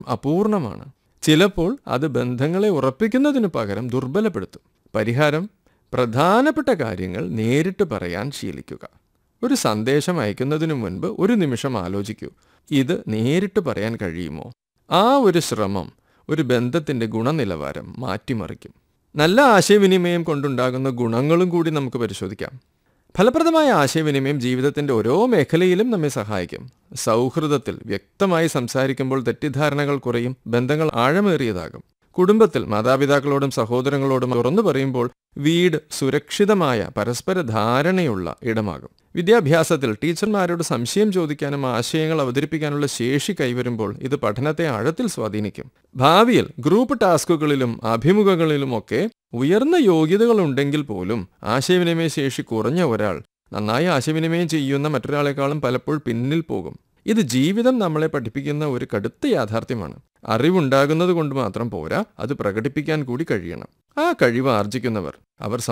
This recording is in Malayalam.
അപൂർണമാണ് ചിലപ്പോൾ അത് ബന്ധങ്ങളെ ഉറപ്പിക്കുന്നതിനു പകരം ദുർബലപ്പെടുത്തും പരിഹാരം പ്രധാനപ്പെട്ട കാര്യങ്ങൾ നേരിട്ട് പറയാൻ ശീലിക്കുക ഒരു സന്ദേശം അയക്കുന്നതിനു മുൻപ് ഒരു നിമിഷം ആലോചിക്കൂ ഇത് നേരിട്ട് പറയാൻ കഴിയുമോ ആ ഒരു ശ്രമം ഒരു ബന്ധത്തിന്റെ ഗുണനിലവാരം മാറ്റിമറിക്കും നല്ല ആശയവിനിമയം കൊണ്ടുണ്ടാകുന്ന ഗുണങ്ങളും കൂടി നമുക്ക് പരിശോധിക്കാം ഫലപ്രദമായ ആശയവിനിമയം ജീവിതത്തിന്റെ ഓരോ മേഖലയിലും നമ്മെ സഹായിക്കും സൗഹൃദത്തിൽ വ്യക്തമായി സംസാരിക്കുമ്പോൾ തെറ്റിദ്ധാരണകൾ കുറയും ബന്ധങ്ങൾ ആഴമേറിയതാകും കുടുംബത്തിൽ മാതാപിതാക്കളോടും സഹോദരങ്ങളോടും തുറന്നു പറയുമ്പോൾ വീട് സുരക്ഷിതമായ പരസ്പര ധാരണയുള്ള ഇടമാകും വിദ്യാഭ്യാസത്തിൽ ടീച്ചർമാരോട് സംശയം ചോദിക്കാനും ആശയങ്ങൾ അവതരിപ്പിക്കാനുള്ള ശേഷി കൈവരുമ്പോൾ ഇത് പഠനത്തെ ആഴത്തിൽ സ്വാധീനിക്കും ഭാവിയിൽ ഗ്രൂപ്പ് ടാസ്കുകളിലും അഭിമുഖങ്ങളിലുമൊക്കെ ഉയർന്ന യോഗ്യതകൾ ഉണ്ടെങ്കിൽ പോലും ആശയവിനിമയ ശേഷി കുറഞ്ഞ ഒരാൾ നന്നായി ആശയവിനിമയം ചെയ്യുന്ന മറ്റൊരാളെക്കാളും പലപ്പോൾ പിന്നിൽ പോകും ഇത് ജീവിതം നമ്മളെ പഠിപ്പിക്കുന്ന ഒരു കടുത്ത യാഥാർത്ഥ്യമാണ് അറിവുണ്ടാകുന്നത് കൊണ്ട് മാത്രം പോരാ അത് പ്രകടിപ്പിക്കാൻ കൂടി കഴിയണം ആ കഴിവ് ആർജിക്കുന്നവർ അവർ